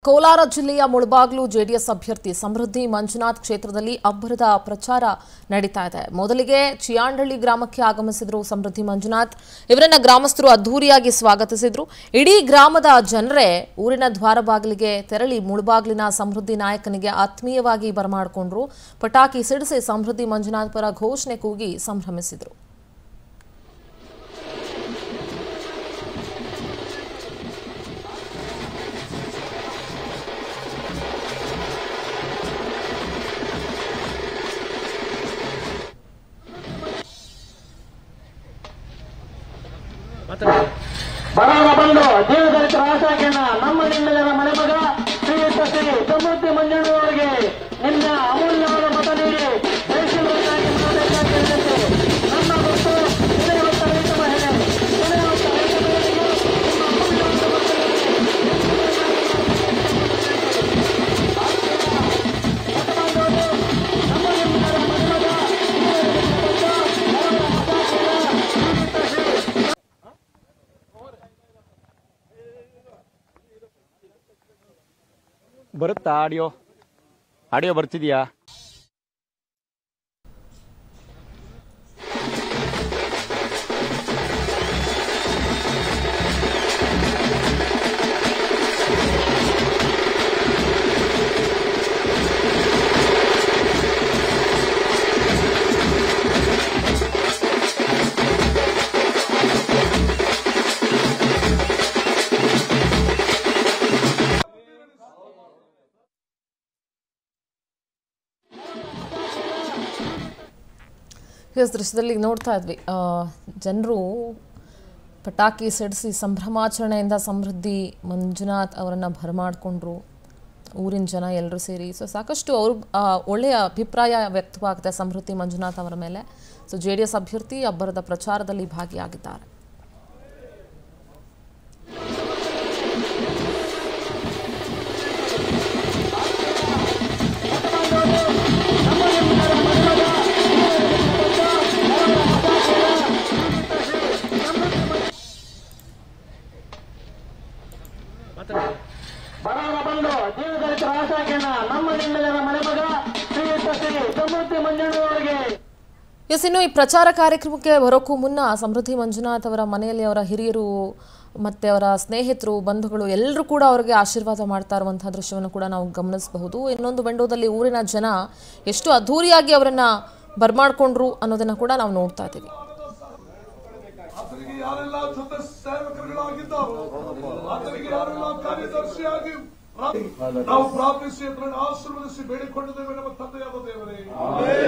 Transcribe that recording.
ಕೋಲಾರ ಜಿಲ್ಲೆಯ ಮುಳಬಾಗ್ಲು ಜೆಡಿಎಸ್ ಅಭ್ಯರ್ಥಿ ಸಮೃದ್ಧಿ ಮಂಜುನಾಥ್ ಕ್ಷೇತ್ರದಲ್ಲಿ ಅಬ್ಬರದ ಪ್ರಚಾರ ನಡೀತಾ ಇದೆ ಮೊದಲಿಗೆ ಚಿಯಾಂಡಳ್ಳಿ ಗ್ರಾಮಕ್ಕೆ ಆಗಮಿಸಿದ್ರು ಸಮೃದ್ಧಿ ಮಂಜುನಾಥ್ ಇವರನ್ನ ಗ್ರಾಮಸ್ಥರು ಅದ್ಧೂರಿಯಾಗಿ ಸ್ವಾಗತಿಸಿದ್ರು ಇಡೀ ಗ್ರಾಮದ ಜನರೇ ಊರಿನ ದ್ವಾರ ಬಾಗಿಲಿಗೆ ತೆರಳಿ ಮುಳಬಾಗ್ಲಿನ ಸಮೃದ್ಧಿ ನಾಯಕನಿಗೆ ಆತ್ಮೀಯವಾಗಿ ಬರಮಾಡಿಕೊಂಡ್ರು ಪಟಾಕಿ ಸಿಡಿಸಿ ಸಮೃದ್ಧಿ ಮಂಜುನಾಥ್ ಪರ ಘೋಷಣೆ ಕೂಗಿ ಸಂಭ್ರಮಿಸಿದ್ರು ಬರೋಣ ಬಂದು ಜೀವದಲಿತರ ಆಶಾಕಿರಣ ನಮ್ಮ ನಿಮ್ಮೆಲ್ಲರ ಮನೆ ಮಗ ಶ್ರೀಯುತ ಶ್ರೀ ಸಮೃದ್ಧಿ ಮಂಜಣ್ಣವರಿಗೆ ನಿನ್ನ ಅಮೂಲ್ಯವಾದ ಮತ ನೀಡಿ ಜಯಿಸುವುದಕ್ಕಾಗಿ ಮಾಡಬೇಕಾಗಿ ವಿನಂತಿ. ನಮ್ಮ ಗುರುತು ವಿನಯವಂತ ರೈತ ಮಹಿಳೆ ವಿನಯವಂತ ರೈತ ಮಹಿಳೆಗೆ ನಿಮ್ಮ ಅಮೂಲ್ಯವಾದ ಮತ ನೀಡಿ ನಮ್ಮ ನಿಮ್ಮೆಲ್ಲರ ಮನೆ ಮಗ ಜೀವದಲಿತರ ಬಂದು ಬರೋಣ ಆಶಾಕಿರಣ ಶ್ರೀಯುತ ಶ್ರೀ ಬರುತ್ತಾ ಆಡಿಯೋ ಆಡಿಯೋ ಬರ್ತಿದ್ಯಾ ಎಸ್ ದೃಶ್ಯದಲ್ಲಿ ನೋಡ್ತಾ ಇದ್ವಿ ಜನರು ಪಟಾಕಿ ಸಿಡಿಸಿ ಸಂಭ್ರಮಾಚರಣೆಯಿಂದ ಸಮೃದ್ಧಿ ಮಂಜುನಾಥ್ ಅವರನ್ನು ಬರಮಾಡಿಕೊಂಡ್ರು ಊರಿನ ಜನ ಎಲ್ಲರೂ ಸೇರಿ ಸೊ ಸಾಕಷ್ಟು ಅವರು ಒಳ್ಳೆಯ ಅಭಿಪ್ರಾಯ ವ್ಯಕ್ತವಾಗುತ್ತೆ ಸಮೃದ್ಧಿ ಮಂಜುನಾಥ್ ಅವರ ಮೇಲೆ ಸೊ ಜೆ ಡಿ ಎಸ್ ಅಭ್ಯರ್ಥಿ ಅಬ್ಬರದ ಪ್ರಚಾರದಲ್ಲಿ ಭಾಗಿಯಾಗಿದ್ದಾರೆ ಬರೋಣ ಬಂದು ಜೀವದಲಿತರ ಆಶಾಕಿರಣ ನಮ್ಮ ನಿಮ್ಮೆಲ್ಲರ ಮನೆ ಮಗ ಶ್ರೀಯುತ ಶ್ರೀ ಸಮೃದ್ಧಿ ಮಂಜಣ್ಣವರಿಗೆ ಎಸ್ ಇನ್ನು ಈ ಪ್ರಚಾರ ಕಾರ್ಯಕ್ರಮಕ್ಕೆ ಬರೋಕ್ಕೂ ಮುನ್ನ ಸಮೃದ್ಧಿ ಮಂಜುನಾಥ್ ಅವರ ಮನೆಯಲ್ಲಿ ಅವರ ಹಿರಿಯರು ಮತ್ತು ಅವರ ಸ್ನೇಹಿತರು ಬಂಧುಗಳು ಎಲ್ಲರೂ ಕೂಡ ಅವರಿಗೆ ಆಶೀರ್ವಾದ ಮಾಡ್ತಾ ಇರುವಂತಹ ದೃಶ್ಯವನ್ನು ಕೂಡ ನಾವು ಗಮನಿಸಬಹುದು ಇನ್ನೊಂದು ವಿಂಡೋದಲ್ಲಿ ಊರಿನ ಜನ ಎಷ್ಟು ಅದ್ಧೂರಿಯಾಗಿ ಅವರನ್ನ ಬರ್ಮಾಡ್ಕೊಂಡ್ರು ಅನ್ನೋದನ್ನ ಕೂಡ ನಾವು ನೋಡ್ತಾ ಇದ್ದೀವಿ ಆತನಿಗೆ ಯಾರೆಲ್ಲ ಜೊತೆ ಸೇವಕರುಗಳಾಗಿದ್ದಾರೋ ಆತನಿಗೆ ಯಾರೆಲ್ಲ ಕಾರ್ಯದರ್ಶಿಯಾಗಿ ರಾ- ನಾವು ಪ್ರಾರ್ಥಿಸಿ ಅದನ್ನು ಆಶೀರ್ವದಿಸಿ ಬೇಡಿಕೊಂಡಿದ್ದೇವೆ ನಮ್ಮ ತಂದೆಯಾದ ದೇವರೇ